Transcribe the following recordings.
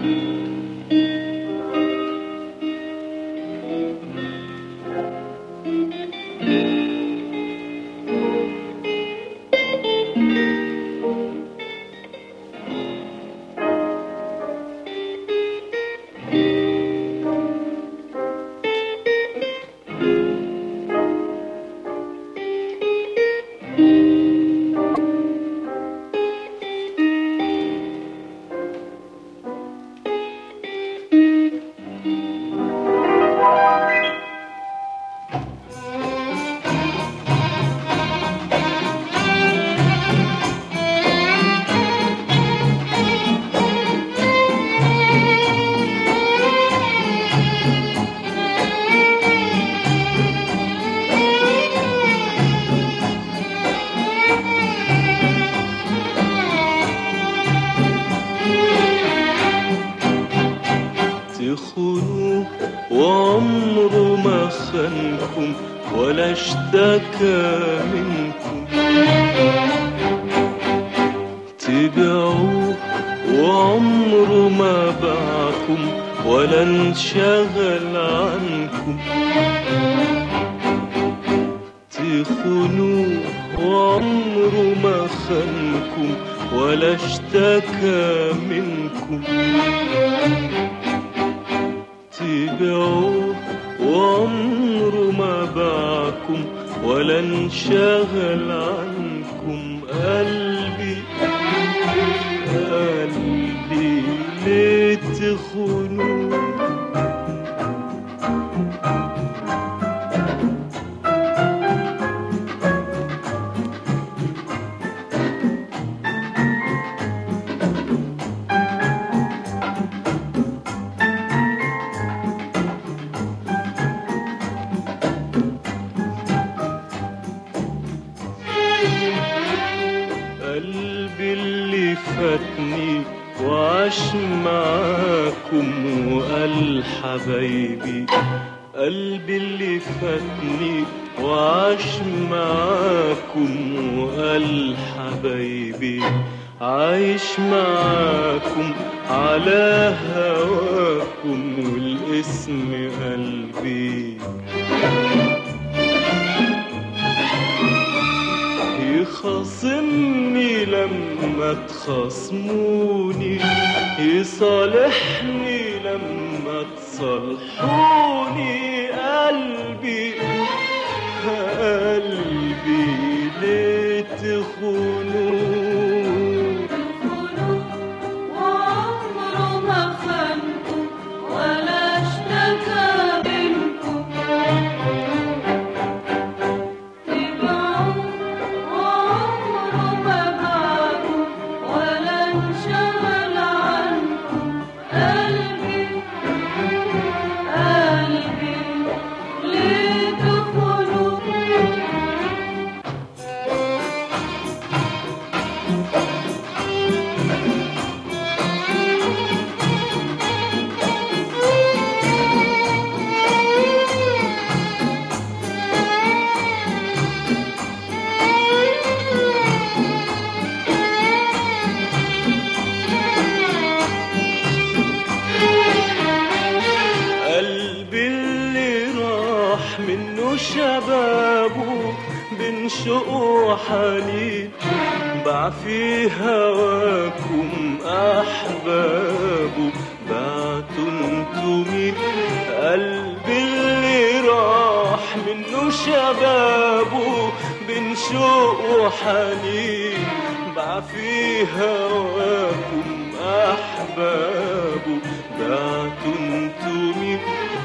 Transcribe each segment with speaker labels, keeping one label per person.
Speaker 1: تخونوه وعمره ما خانكم ولا اشتكى منكم تبيعوه وعمره ما باعكم ولا انشغل عنكم تخونوه وعمره ما خانكم ولا اشتكى منكم تبيعوه وعمره ما باعكم ولا انشغل عنكم قلبي قلبي ليه تخونوه قلبي اللي فاتني وعاش معاكم وقال حبايبي قلبي اللي فاتني وعاش معاكم وقال حبايبي عايش معاكم على هواكم والاسم قلبي يخاصمني لما تخاصموني يصالحني لما تصالحوني قلبي قلبي ليه تخونوه
Speaker 2: وعمره ما خانكم ولا اشتكى منكم تبعوه وعمره ما باعكم ولا انشغل عنكم قلبي قلبي ليه تخونوه
Speaker 1: قلبي اللي راح منه شبابه بين شوق وحنين باع في هواكم احبابه بعتوا انتوا مين قلبي اللي راح منه شبابه بين شوق وحنين باع في هواكم احبابه بعتوا انتوا مين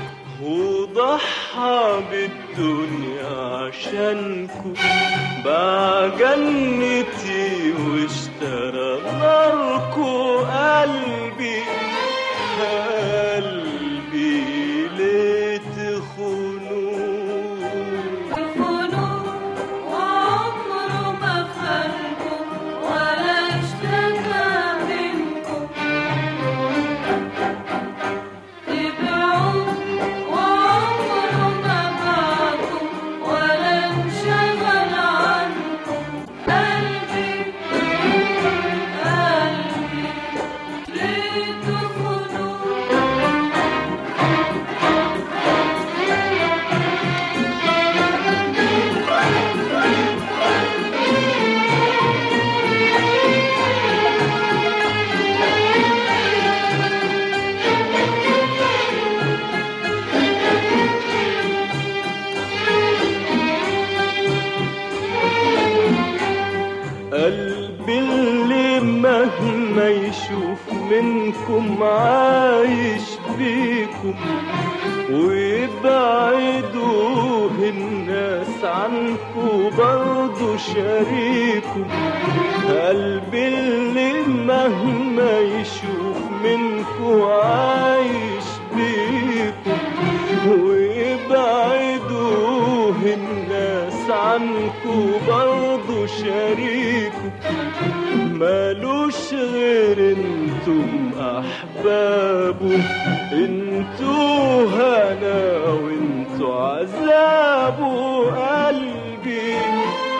Speaker 1: وضحى بالدنيا عشانكم باع جنتي واشترى ناركو قلبي قلبي ليه تخونوه
Speaker 2: تخونوه وعمره ما خانكم ولا اشتكى منكم تبعوه وعمره ما باعكم ولا انشغل عنكم
Speaker 1: يشوف منكم عايش بيكم ويبعدوا الناس عنكم برضو شريكم قلبي اللي مهما يشوف منكم عايش بيكم ويبعدوا الناس عنكم برضو شريكم مالوش غير انتم احبابه انتوا هنا وانتوا عذابه قلبي